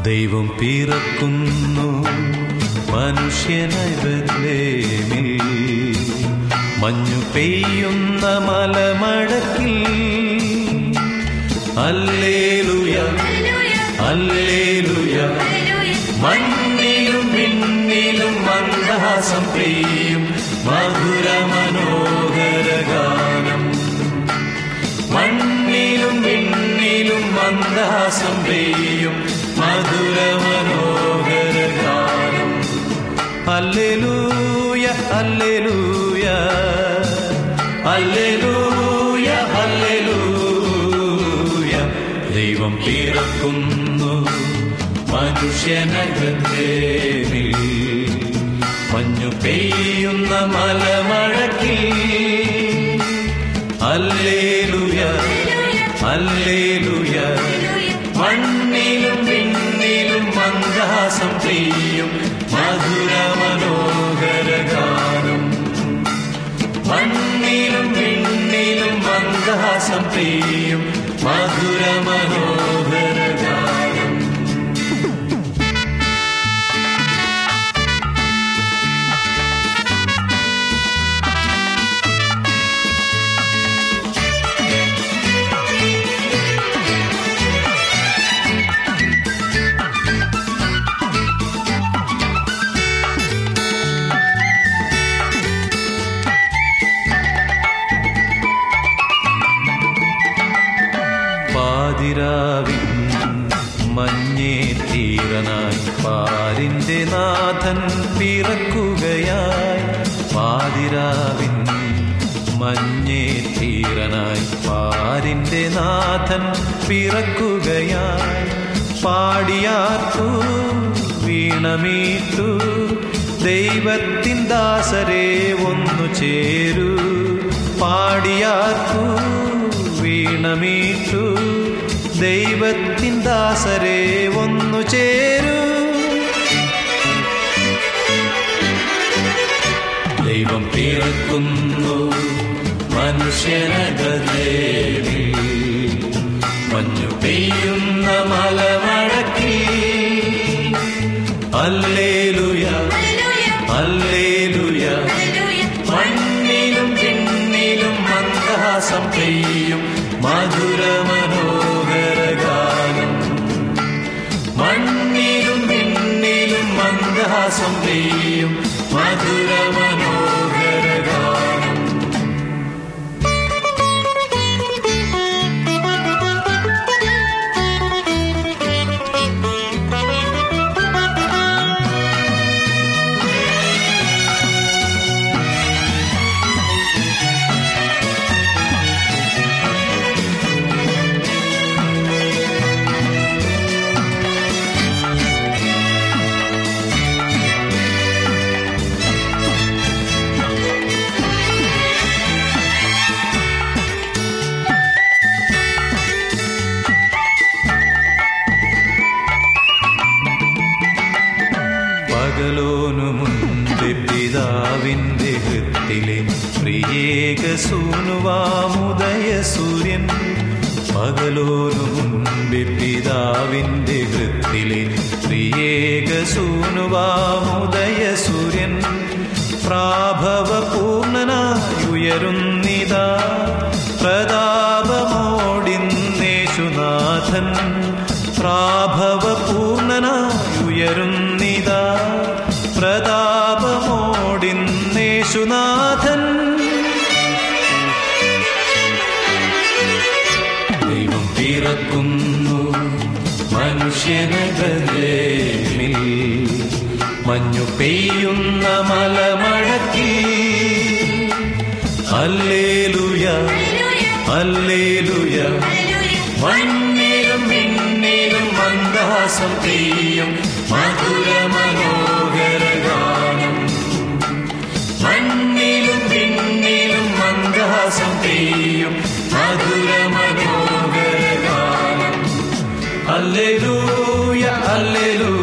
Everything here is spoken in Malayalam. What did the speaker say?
ദൈവം പിറക്കുന്നു മനുഷ്യനായി ബത്ലേമിൽ മഞ്ഞു പെയ്യുന്ന മലമടക്കിൽ അല്ലേലുയ അല്ലേലുയ മണ്ണിലും മിന്നിലും മന്ദഹാസം പെയ്യും മധുര മനോഹര ഗാനം മണ്ണിലും മിന്നിലും മന്ദഹാസം പെയ്യും മധുര മനോഹര ഗാനം അല്ലേലൂയ അല്ലേലൂയ അല്ലേലൂയ അല്ലേലൂയ ദൈവം പിറക്കുന്നു മനുഷ്യനകത്തേമിൽ മഞ്ഞു പെയ്യുന്ന മലമഴക്കിൽ അല്ലേലുയ അല്ലേലുയ മണ്ണിലും പിന്നിലും മന്ദഹാസം ചെയ്യും മധുര മനോഹര ഗാനം മണ്ണിലും പിന്നിലും മന്ദഹാസം ചെയ്യും മധുര മനോഹര ഗാനം പാതിരാവിൻ മഞ്ഞേ തീരനായി പാരിന്റെ നാഥൻ പിറക്കുകയായി പാതിരാവിൻ മഞ്ഞേ തീരനായി പാരിന്റെ നാഥൻ പിറക്കുകയായി പാടിയാർത്തു വീണമീട്ടു ദൈവത്തിൻ ദാസരെ ഒന്നു ചേരൂ പാടിയാർത്തു വീണമീട്ടു ദൈവത്തിൻ ദാസരെ ഒന്നു ചേരൂ ദൈവം പിറക്കുന്നു മനുഷ്യനകദേവി മഞ്ഞു പെയ്യുന്ന മലമഴക്കി അല്ലേലുയ അല്ലേലുയ മണ്ണിലും പിന്നിലും മന്ദഹാസം പെയ്യും മധുര മനോഹര ഗാനം മണ്ണിലും പിന്നിലും മന്ദഹാസം പെയ്യും മധുര മനോഹര ഗാനം പകലോനു മുൻപ് പിതാവിന്റെ ഹൃത്തിലെ പ്രിയേക സൂനുവാമുദയ സൂര്യൻ പകലോനു മുൻപ് പിതാവിന്റെ ഹൃത്തിലെ പ്രിയേക സൂനുവാമുദയ സൂര്യൻ പ്രാഭവ പൂർണ്ണനായി ഉയരുന്നിതാ പ്രതാപമോടിന്നേശുനാഥൻ പ്രാഭവ പൂർണ്ണനായി ഉയരുന്നിതാ പ്രതാപമോടിന്നേശുനാഥൻ ദൈവം പിറക്കുന്നു മനുഷ്യനകലേമിൽ മഞ്ഞു പെയ്യുന്ന മലമഴക്കി അല്ലേലുയ അല്ലേലുയ മണ്ണിലും മിന്നിലും മന്ദഹാസം പെയ്യും മധുര മനോഹര ഗാനം മണ്ണിലും പിന്നിലും മന്ദഹാസം പെയ്യും മധുര മനോഹര ഗാനം അല്ലേലൂയ അല്ലേലൂയ